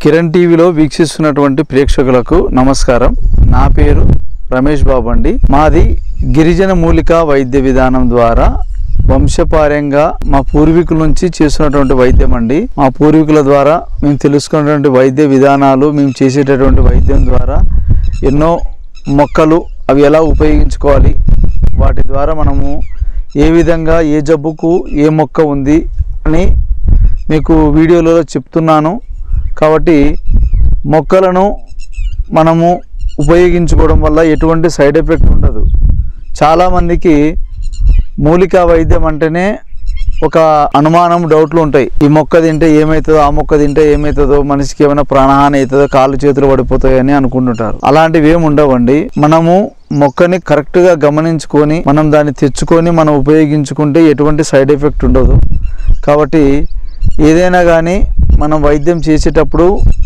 కిరణ్ టీవీలో వీక్షిస్తున్నటువంటి ప్రేక్షకులకు నమస్కారం నా పేరు రమేష్ బాబు అండి మాది గిరిజన మూలిక వైద్య విధానం ద్వారా వంశపార్యంగా మా పూర్వీకుల నుంచి చేస్తున్నటువంటి వైద్యం అండి మా పూర్వీకుల ద్వారా మేము తెలుసుకున్నటువంటి వైద్య విధానాలు మేము చేసేటటువంటి వైద్యం ద్వారా ఎన్నో మొక్కలు అవి ఎలా ఉపయోగించుకోవాలి వాటి ద్వారా మనము ఏ విధంగా ఏ జబ్బుకు ఏ మొక్క ఉంది అని మీకు వీడియోలలో చెప్తున్నాను కాబట్టి మొక్కలను మనము ఉపయోగించుకోవడం వల్ల ఎటువంటి సైడ్ ఎఫెక్ట్ ఉండదు చాలామందికి మూలికా వైద్యం అంటేనే ఒక అనుమానం డౌట్లు ఉంటాయి ఈ మొక్క తింటే ఏమవుతుందో ఆ మొక్క తింటే ఏమవుతుందో మనిషికి ఏమైనా ప్రాణహాని అవుతుందో కాళ్ళు చేతులు పడిపోతాయని అనుకుంటుంటారు అలాంటివి ఏమి ఉండవండి మనము మొక్కని కరెక్ట్గా గమనించుకొని మనం దాన్ని తెచ్చుకొని మనం ఉపయోగించుకుంటే ఎటువంటి సైడ్ ఎఫెక్ట్ ఉండదు కాబట్టి ఏదైనా కానీ మనం వైద్యం చేసేటప్పుడు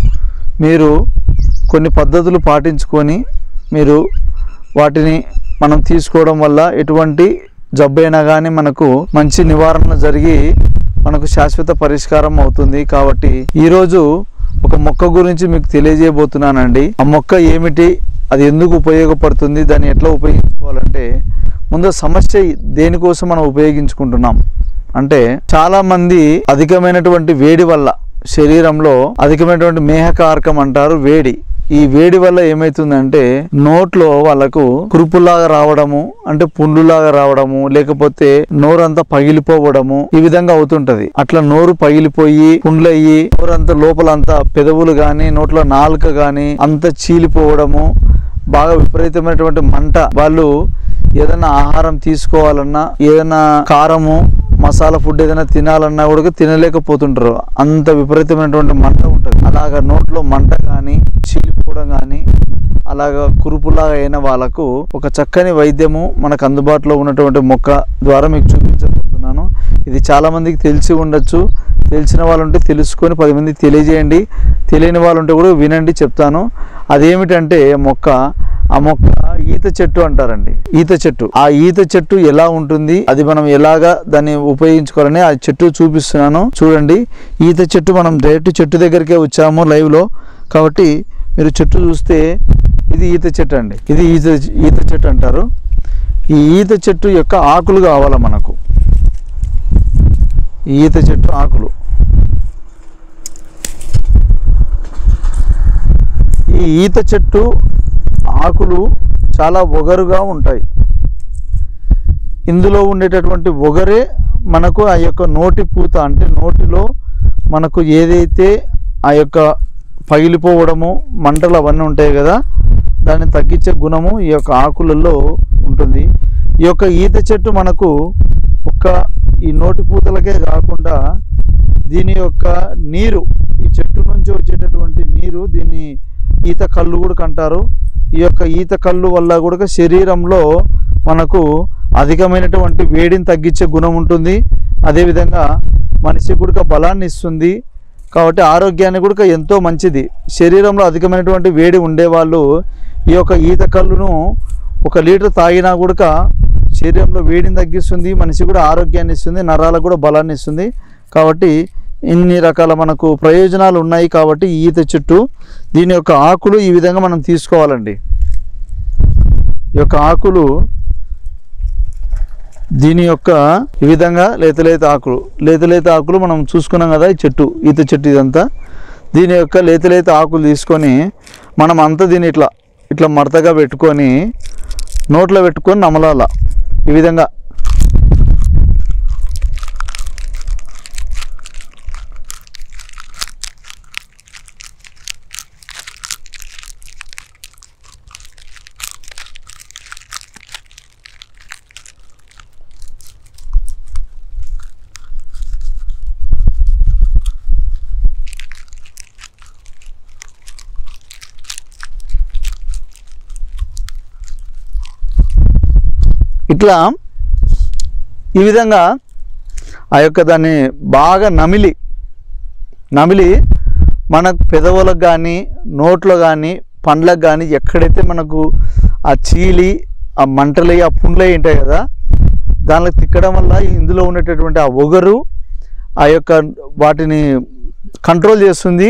మీరు కొన్ని పద్ధతులు పాటించుకొని మీరు వాటిని మనం తీసుకోవడం వల్ల ఎటువంటి జబ్బైనా కానీ మనకు మంచి నివారణ జరిగి మనకు శాశ్వత పరిష్కారం అవుతుంది కాబట్టి ఈరోజు ఒక మొక్క గురించి మీకు తెలియజేయబోతున్నానండి ఆ మొక్క ఏమిటి అది ఎందుకు ఉపయోగపడుతుంది దాన్ని ఎట్లా ఉపయోగించుకోవాలంటే ముందు సమస్య దేనికోసం మనం ఉపయోగించుకుంటున్నాం అంటే చాలా మంది అధికమైనటువంటి వేడి వల్ల శరీరంలో అధికమైనటువంటి మేహకారకం అంటారు వేడి ఈ వేడి వల్ల ఏమైతుందంటే నోట్లో వాళ్ళకు కురుపులాగా రావడము అంటే పుండ్లులాగా రావడము లేకపోతే నోరంతా పగిలిపోవడము ఈ విధంగా అవుతుంటది అట్లా నోరు పగిలిపోయి పుండ్లయ్యి నోరంతా లోపలంతా పెదవులు గాని నోట్లో నాలుక గాని అంత చీలిపోవడము బాగా విపరీతమైనటువంటి మంట వాళ్ళు ఏదైనా ఆహారం తీసుకోవాలన్నా ఏదైనా కారము మసాలా ఫుడ్ ఏదైనా తినాలన్నా కూడా తినలేకపోతుంటారు అంత విపరీతమైనటువంటి మంట ఉంటుంది అలాగ నోట్లో మంట కానీ చీలిపోవడం కానీ అలాగ కురుపులాగా అయిన వాళ్ళకు ఒక చక్కని వైద్యము మనకు అందుబాటులో ఉన్నటువంటి మొక్క ద్వారా మీకు చూపించబోతున్నాను ఇది చాలా మందికి తెలిసి ఉండొచ్చు తెలిసిన వాళ్ళు ఉంటే తెలుసుకొని పది మందికి తెలియజేయండి తెలియని వాళ్ళు ఉంటే కూడా వినండి చెప్తాను అదేమిటంటే మొక్క ఆ మొక్క ఈత చెట్టు అంటారండి ఈత చెట్టు ఆ ఈత చెట్టు ఎలా ఉంటుంది అది మనం ఎలాగా దాన్ని ఉపయోగించుకోవాలని ఆ చెట్టు చూపిస్తున్నాను చూడండి ఈత చెట్టు మనం డైరెక్ట్ చెట్టు దగ్గరికే వచ్చాము లైవ్ లో కాబట్టి మీరు చెట్టు చూస్తే ఇది ఈత చెట్టు అండి ఇది ఈత ఈత చెట్టు అంటారు ఈ ఈత చెట్టు యొక్క ఆకులు కావాలా మనకు ఈ ఈత చెట్టు ఆకులు ఈ ఈత చెట్టు ఆకులు చాలా ఒగరుగా ఉంటాయి ఇందులో ఉండేటటువంటి ఒగరే మనకు ఆ యొక్క నోటి పూత అంటే నోటిలో మనకు ఏదైతే ఆ యొక్క పగిలిపోవడము మంటలు అవన్నీ ఉంటాయి కదా దాన్ని తగ్గించే గుణము ఈ యొక్క ఆకులలో ఉంటుంది ఈ యొక్క ఈత చెట్టు మనకు ఒక్క ఈ నోటి పూతలకే కాకుండా దీని యొక్క నీరు ఈ చెట్టు నుంచి వచ్చేటటువంటి నీరు దీన్ని ఈత కళ్ళు కూడా అంటారు ఈ యొక్క ఈత కళ్ళు వల్ల కూడా శరీరంలో మనకు అధికమైనటువంటి వేడిని తగ్గించే గుణం ఉంటుంది అదేవిధంగా మనిషి కూడా బలాన్ని ఇస్తుంది కాబట్టి ఆరోగ్యాన్ని కూడా ఎంతో మంచిది శరీరంలో అధికమైనటువంటి వేడి ఉండేవాళ్ళు ఈ యొక్క ఈత కళ్ళును ఒక లీటర్ తాగినా కూడా శరీరంలో వేడిని తగ్గిస్తుంది మనిషి కూడా ఆరోగ్యాన్ని ఇస్తుంది నరాలకు కూడా బలాన్ని ఇస్తుంది కాబట్టి ఇన్ని రకాల మనకు ప్రయోజనాలు ఉన్నాయి కాబట్టి ఈ ఈత చెట్టు దీని యొక్క ఆకులు ఈ విధంగా మనం తీసుకోవాలండి ఈ యొక్క ఆకులు దీని యొక్క ఈ విధంగా లేత లేత ఆకులు లేత లేత ఆకులు మనం చూసుకున్నాం కదా ఈ చెట్టు ఈత చెట్టు ఇదంతా దీని యొక్క లేత లేత ఆకులు తీసుకొని మనం అంతా దీన్ని ఇట్లా ఇట్లా మడతగా పెట్టుకొని నోట్లో పెట్టుకొని నమలాల ఈ విధంగా ఇట్లా ఈ విధంగా ఆ యొక్క దాన్ని బాగా నమిలి నమిలి మన పెదవులకు కానీ నోట్లో కానీ పండ్లకు కానీ ఎక్కడైతే మనకు ఆ చీలి ఆ మంటలు ఆ పుండ్లు ఉంటాయి కదా దానిలో తిక్కడం వల్ల ఇందులో ఉండేటటువంటి ఆ ఒగరు ఆ యొక్క వాటిని కంట్రోల్ చేస్తుంది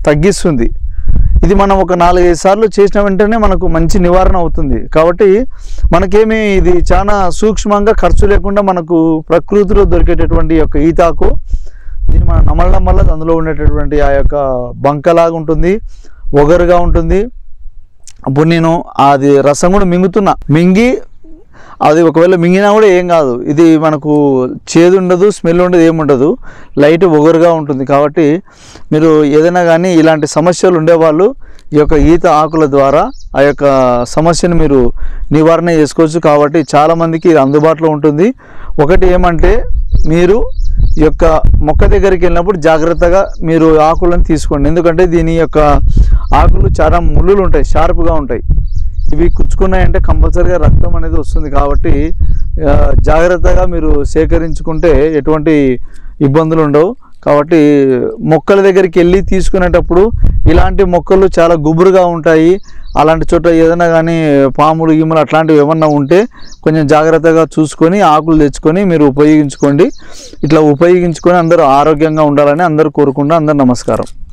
తగ్గిస్తుంది ఇది మనం ఒక నాలుగైదు సార్లు చేసిన వెంటనే మనకు మంచి నివారణ అవుతుంది కాబట్టి మనకేమి ఇది చాలా సూక్ష్మంగా ఖర్చు లేకుండా మనకు ప్రకృతిలో దొరికేటటువంటి ఈ యొక్క ఈతాకు దీన్ని మనం నమలడం వల్ల అందులో ఉండేటటువంటి ఆ యొక్క బంకలాగా ఉంటుంది ఒగరుగా ఉంటుంది అప్పుడు నేను అది రసం కూడా మింగుతున్నా మింగి అది ఒకవేళ మింగినా కూడా ఏం కాదు ఇది మనకు చేదు ఉండదు స్మెల్ ఉండదు ఏముండదు లైట్ ఒగరుగా ఉంటుంది కాబట్టి మీరు ఏదైనా కానీ ఇలాంటి సమస్యలు ఉండేవాళ్ళు ఈ యొక్క ఈత ఆకుల ద్వారా ఆ యొక్క సమస్యను మీరు నివారణ చేసుకోవచ్చు కాబట్టి చాలామందికి ఇది అందుబాటులో ఉంటుంది ఒకటి ఏమంటే మీరు ఈ యొక్క మొక్క దగ్గరికి వెళ్ళినప్పుడు జాగ్రత్తగా మీరు ఆకులను తీసుకోండి ఎందుకంటే దీని యొక్క ఆకులు చాలా ముళ్ళులు ఉంటాయి షార్ప్గా ఉంటాయి ఇవి కుచ్చుకున్నాయంటే కంపల్సరీగా రక్తం అనేది వస్తుంది కాబట్టి ఆ, జాగ్రత్తగా మీరు సేకరించుకుంటే ఎటువంటి ఇబ్బందులు ఉండవు కాబట్టి మొక్కల దగ్గరికి వెళ్ళి తీసుకునేటప్పుడు ఇలాంటి మొక్కలు చాలా గుబురుగా ఉంటాయి అలాంటి చోట ఏదైనా కానీ పాములు గీములు అట్లాంటివి ఏమన్నా ఉంటే కొంచెం జాగ్రత్తగా చూసుకొని ఆకులు తెచ్చుకొని మీరు ఉపయోగించుకోండి ఇట్లా ఉపయోగించుకొని అందరూ ఆరోగ్యంగా ఉండాలని అందరూ కోరుకుంటూ అందరూ నమస్కారం